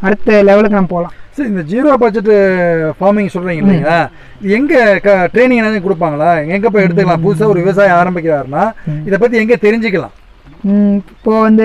அடுத்த லெவலுக்கு நம்ம போகலாம் சரி இந்த ஜீரோ பட்ஜெட் ஃபார்மிங் சொல்றீங்க இல்லைங்களா இது எங்க ட்ரைனிங் என்ன கொடுப்பாங்களா எங்க போய் எடுத்துக்கலாம் புதுசா ஒரு விவசாயம் ஆரம்பிக்கிறாருன்னா இதை பத்தி எங்க தெரிஞ்சுக்கலாம் ம், இப்போ வந்து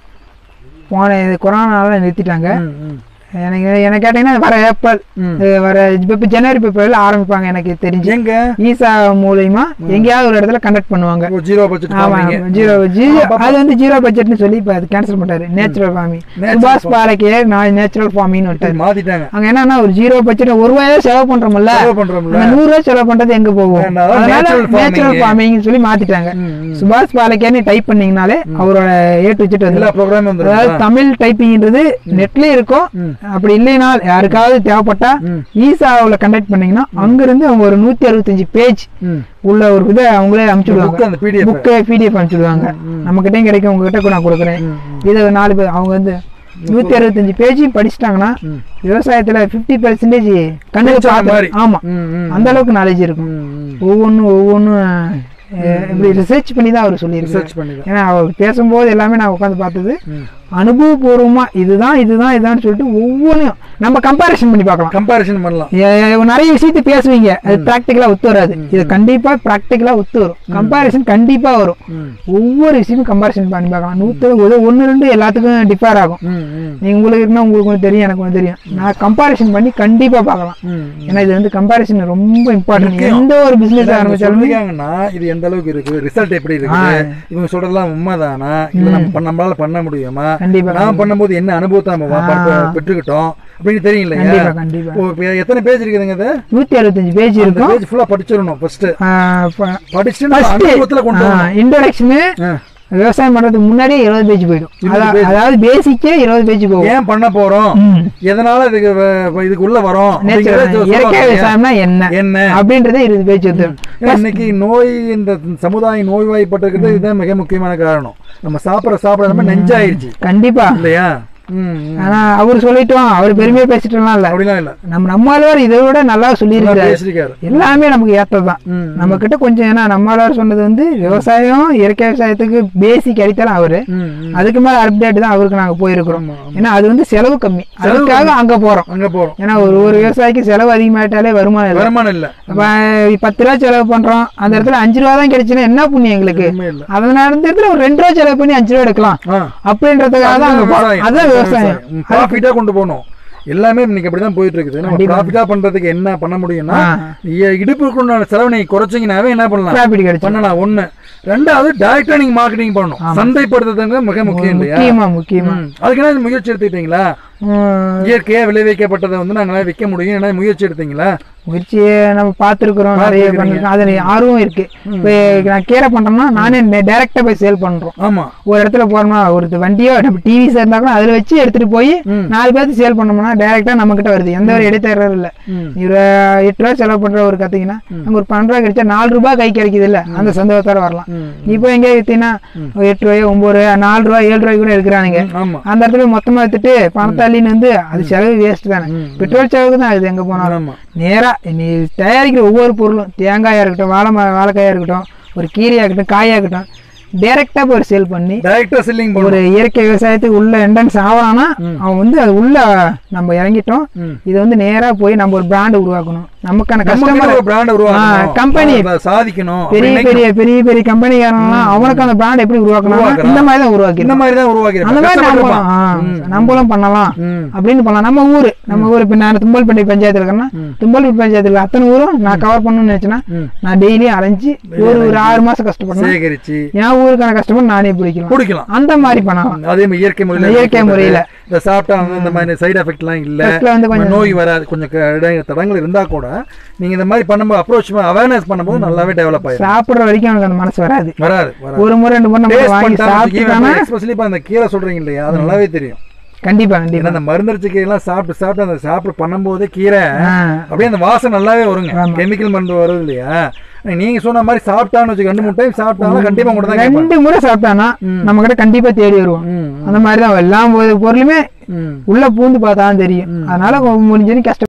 போன இது கொரோனால நிறுத்திட்டாங்க ம், ம், எனக்கு எனக்கு கேட்டிங்கன்னா வர ஏப்ரல் ம். இது வர இப்போ ஜனவரி பிப்ரவரியில் ஆரம்பிப்பாங்க எனக்கு தெரிஞ்சு எங்க ஈசா மூலியமா எங்கேயாவது ஒரு இடத்துல கண்டக்ட் பண்ணுவாங்க ஒரு ஜீரோ பட்ஜெட் ஆமா ஃபார்மிங் ஜீரோ ஜீரோ அது வந்து ஜீரோ பட்ஜெட்னு சொல்லி இப்போ அது கேன்சல் பண்ணிட்டாரு நேச்சுரல் ஃபார்மிங் Natural சுபாஷ் பாலக்கே நான் நேச்சுரல் ஃபார்மிங்னு விட்டாரு மாத்திட்டாங்க அங்க என்னன்னா ஒரு ஜீரோ பட்ஜெட் ஒரு ரூபாய் செலவு பண்றோம்ல செலவு பண்றோம்ல அந்த நூறு ரூபாய் செலவு பண்றது எங்க போகும் வேண்டாம், அதான் அதனால natural farming. நேச்சுரல் ஃபார்மிங் சொல்லி மாத்திட்டாங்க ம், ம். சுபாஷ் பாலக்கேன்னு டைப் பண்ணீங்கனாலே அவரோட ஏ டு ஜெட் எல்லா வந்து ப்ரோக்ராமும் வந்துருக்கா அதாவது தமிழ் டைப்பிங்ன்றது நெட்லயும் இருக்கும் ம். அப்படி இல்லைனா யாருக்காவது தேவைப்பட்டா ம். ஈசாவில் கண்டக்ட் பண்ணீங்கன்னா அங்க இருந்து அவங்க ஒரு நூத்தி அறுபத்தஞ்சு பேஜ் ம். உள்ள ஒரு இதை அவங்களே book அனுப்பிச்சுடுவாங்க அந்த PDF. புக்கு பிடிஎஃப் அனுப்பிச்சுடுவாங்க நம்ம கிட்டயும் கிடைக்கும் உங்ககிட்ட கூட நான் கொடுக்குறேன் இதை ஒரு நாலு பேர் அவங்க வந்து நூத்தி அறுபத்தஞ்சு பேஜ் படிச்சிட்டாங்கன்னா விவசாயத்துல ஃபிஃப்டி பெர்சன்டேஜ் கண்ணுக்கு படிச்ச பார்த்து மாதிரி. ஆமா ம், ம். அந்த அளவுக்கு நாலேஜ் இருக்கும் ம், ம். ஒவ்வொன்றும் ஒவ்வொன்றும் இப்படி ரிசர்ச் பண்ணி தான் அவர் சொல்லியிருக்காரு ரிசர்ச் பண்ணி ஏன்னா அவர் பேசும்போது எல்லாமே நான் உட்காந்து பார்த்தது ம். அனுபவபூர்வமா இதுதான் இதுதான் இதுதான் சொல்லிட்டு ஒவ்வொன்றையும் நம்ம கம்பேரிஷன் பண்ணி பார்க்கலாம் கம்பாரிசன் பண்ணலாம் ஏ- ஏ- நிறைய விஷயத்தை பேசுவீங்க அது ப்ராக்டிக்கலா ஒத்து வராது இது கண்டிப்பா ப்ராக்டிக்கலா ஒத்து வரும் கம்பாரிசன் கண்டிப்பா வரும் ம். ஒவ்வொரு விஷயமும் கம்பாரிசன் பண்ணி பார்க்கலாம் நூற்று ஒன்று ரெண்டு எல்லாத்துக்கும் டிஃபர் ஆகும் ம், ம். நீ உங்களுக்கு இருக்குன்னா உங்களுக்கு ஒன்று தெரியும் எனக்கு ஒன்று தெரியும் நான் கம்பாரிசன் பண்ணி கண்டிப்பா பார்க்கலாம் ம். ஏன்னா இது வந்து கம்பாரிசன் ரொம்ப இம்பார்ட்டன்ட் எந்த ஒரு பிசினஸ் இவங்க ஆரம்பிச்சாலுமே சொல்லிருக்காங்கன்னா இது எந்த அளவுக்கு இருக்கு ரிசல்ட் எப்படி இருக்குது இவங்க சொல்றதெல்லாம் உண்மைதானா இல்ல நம்ம பண்ண- நம்மளால பண்ண முடியுமா கண்டிப்பா நான் பண்ணும்போது என்ன அனுபவத்தை நம்ம வா- ப- பெற்றுக்கிட்டோம் அப்படின்னு தெரியும் இல்லையா கண்டிப்பா கண்டிப்பா ஓ, இப்ப எத்தனை பேஜ் இருக்குதுங்க இது நூத்தி அறுபத்தஞ்சு பேஜ் அந்த இருக்கும் பேஜ் ஃபுல்லா படிச்சிடணும் ஃபர்ஸ்ட் படிச்சுட்டு நம்ம ஃபர்ஸ்ட் அனுபவத்துல கொண்டு வரணும் இன்ட்ரடக்ஷனு ஆ. விவசாயம் பண்றதுக்கு முன்னாடியே இருபது பேஜ் போயிடும் இருபது அதா- page. அதாவது பேசிக்கே இருபது பேஜ் போகும் ஏன் பண்ண போறோம் ம். எதனால இதுக்கு வ- இதுக்கு உள்ள வரோம் நேச்சுரல் அப்படிங்கறத இயற்கை சொல்லுவாங்க இல்லையா? விவசாயம்னா என்ன என்ன அப்படின்றதே இருபது பேஜ் வந்து ஏன்னா இன்னைக்கு நோய் இந்த சமுதாயம் நோய்வாய்ப்பட்டிருக்கிறது இதுதான் மிக முக்கியமான காரணம் நம்ம சாப்பிட சாப்பிட நம்ம நெஞ்சாயிருச்சு கண்டிப்பா இல்லையா ம், ம். ஆனா அவர் சொல்லிட்டோம் அவர் பெருமையா பேசிட்டோம்லாம் இல்ல அப்படிலாம் இல்ல நம்ம நம்மாழ்வார் இதை விட நல்லா சொல்லியிருக்கிறாரு பேசிருக்காரு எல்லாமே நமக்கு ஏத்ததுதான் ம், நம்ம கிட்ட கொஞ்சம் ஏன்னா நம்மளார் சொன்னது வந்து விவசாயம் இயற்கை விவசாயத்துக்கு பேசிக் அடித்தளம் அவரு ம், ம். அதுக்கு மேல அப்டேட் தான் அவருக்கு நாங்க போயிருக்கிறோம் ஆமா, ஆமா. ஏன்னா அது வந்து செலவு கம்மி அதுக்காக அங்க போறோம் அங்க போறோம் ஏன்னா ஒரு ஒரு விவசாயிக்கு செலவு அதிகமாயிட்டாலே வருமானம் இல்லை வருமானம் இல்ல அப்ப பத்து ரூபா செலவு பண்றோம் அந்த இடத்துல அஞ்சு ரூபா தான் கிடைச்சுன்னா என்ன புண்ணியம் எங்களுக்கு உண்மை இல்ல அதனால அந்த இடத்துல ஒரு ரெண்டு ரூபா செலவு பண்ணி அஞ்சு ரூபா எடுக்கலாம் ஆ. அப்படின்றதுக்காக தான் அங்க போறோம் விவசாயம். அதுதான் விவசாயம் ப்ராஃபிட்டா கொண்டு போகணும் எல்லாமே இன்னைக்கு அப்படிதான் போயிட்டு இருக்குது நம்ம ப்ராஃபிட்டா பண்றதுக்கு என்ன பண்ண முடியும்னா ஆ. இ- இடுப்புக்குண்டான செலவு நீங்க குறைச்சிங்கனாவே என்ன பண்ணலாம் ப்ராஃபிட் கிடைச்சு பண்ணலாம் ஒண்ணு ரெண்டாவது டைரக்டா நீங்க மார்க்கெட்டிங் பண்ணணும் சந்தைப்படுத்துறது மிக முக்கியம் இல்லையா முக்கியமா முக்கியமா ம். அதுக்கு என்ன முயற்சி எடுத்துக்கிட்டீங்களா உம், இயற்கையா விளைவிக்கப்பட்டதை வந்து நாங்களால விற்க முடியும் என்ன முயற்சி எடுத்தீங்களா முயற்சியை நம்ம பார்த்துருக்குறோம் நிறைய பார்த்திருக்கிறீங்க. பண்ணிருக்கோம் அதுல ஆர்வம் இருக்கு இப்போ நான் கீரை பண்றோம்னா நானே டைரக்டா போய் சேல் பண்றோம் ஆமா ஒரு இடத்துல போறோம்னா ஒரு வண்டியோ நம்ம டிவி இருந்தா கூட அதுல வச்சு எடுத்துட்டு போய் ம். நாலு பேருக்கு சேல் பண்ணோம்னா டைரக்டா நம்ம கிட்ட வருது எந்த ஒரு இடைத்தரகரும் இல்ல ம். ஒரு எட்டு ரூபா செலவு பண்ற ஒரு கத்தீங்கன்னா அங்க ஒரு பன்னெண்டு ரூபா கிடைச்சா நாலு ரூபாய் கை கிடைக்குது இல்ல அந்த சந்தோஷத்தோட வரலாம் ம். நீ போய் எங்கே வித்தீங்கன்னா ஒரு எட்டு ரூபாயோ ஒன்பது ரூபாய் நாலு ரூபாய் ஏழு ரூபாய் கூட இருக்கிறானுங்க ஆமா அந்த இடத்துல போய் மொத்தமா வித்துட்டு பணத்தாளின்னு வந்து அது செலவு வேஸ்ட் தானே பெட்ரோல் செலவுக்கு தான் ஆகுது எங்க போனாலும் ஆமா நேரா நீ தயாரிக்கிற ஒவ்வொரு பொருளும் தேங்காயா இருக்கட்டும் வாழை ம- வாழைக்காயா இருக்கட்டும் ஒரு கீரையா இருக்கட்டும் காயா இருக்கட்டும் டைரக்டா போய் சேல் பண்ணி டைரக்டா செல்லிங் பண்ணும் ஒரு இயற்கை விவசாயத்துக்கு உள்ள என்ட்ரன்ஸ் ஆகலாம்னா அவன் வந்து அது உள்ள நம்ம இறங்கிட்டோம் ம். இது வந்து நேரா போய் நம்ம ஒரு பிராண்ட் உருவாக்கணும் நமக்கான கஸ்டமர் ஒரு பிராண்ட் உருவாக்கணும் company. அதை சாதிக்கணும் பெரிய அப்படின்னு பெரிய பெரிய பெரிய கம்பெனிக்காரங்களாம் அவனுக்கு அந்த பிராண்ட் எப்படி உருவாக்கணும் உருவாக்குறான். இந்த மாதிரி தான் உருவாக்கி இந்த மாதிரி தான் உருவாக்கி அந்த மாதிரி நம்மளும் ஆ, நம்மளும் பண்ணலாம் அப்படின்னு பண்ணலாம் நம்ம ஊரு நம்ம ஊர் இப்போ நான் தும்பல்பட்டி பஞ்சாயத்துல இருக்கேன்னா தும்பல்பட்டி பஞ்சாயத்துல அத்தனை ஊரும் நான் கவர் பண்ணணும்னு நினைச்சேன்னா நான் டெய்லியும் அலைஞ்சு ஒரு ஒரு ஆறு மாசம் கஷ்டப்படணும் சேகரிச்சு என் ஊருக்கான கஸ்டமர் நானே பிடிக்கலாம் குடிக்கலாம் அந்த மாதிரி பண்ணலாம் அதே மாதிரி இயற்கை முறையில் இயற்கை முறையில. இந்த சாப்பிட்டா வந்து இந்த மாதிரி சைடு எஃபெக்ட்லாம் இல்ல Firstல வந்து கொஞ்சம் நோய் வராது கொஞ்சம் க- இட- தடங்கள் இருந்தா கூட நீங்க இந்த மாதிரி பண்ணும்போது அப்ரோச் அவேர்னஸ் பண்ணும்போது நல்லாவே டெவலப் ஆயிடும் சாப்பிடுற வரைக்கும் எனக்கு அந்த மனசு வராது வராது வராது ஒரு முறை ரெண்டு முறை நம்ம டேஸ்ட் வாங்கி சாப்பிட்டுட்டானா எஸ்பெஷலி இப்போ அந்த கீரை சொல்றீங்க இல்லையா அது நல்லாவே தெரியும் கண்டிப்பா ஏன்னா கண்டிப்பா அந்த மருந்தடிச்ச கீரைலாம் சாப்பிட்டு சாப்பிட்டு அந்த சாப்பிட்டு பண்ணும்போது கீரை ஆ, அப்படியே அந்த வாசம் நல்லாவே வருங்க ஆமா. கெமிக்கல் மருந்து வருது இல்லையா நீங்க சொன்ன மாதிரி சாப்பிட்டான்னு வச்சு ரெண்டு மூணு டைம் சாப்பிட்டாலும் கண்டிப்பா உங்கள்ட்ட தான் கேட்பாங்க ரெண்டு முறை சாப்பிட்டானா நம்ம கிட்ட கண்டிப்பா தேடி வருவோம் ம், அந்த மாதிரி தான் எல்லா பொருளுமே ம். உள்ள பூந்து பார்த்தாலும் தெரியும் அதனால முடிஞ்சு கஷ்டம்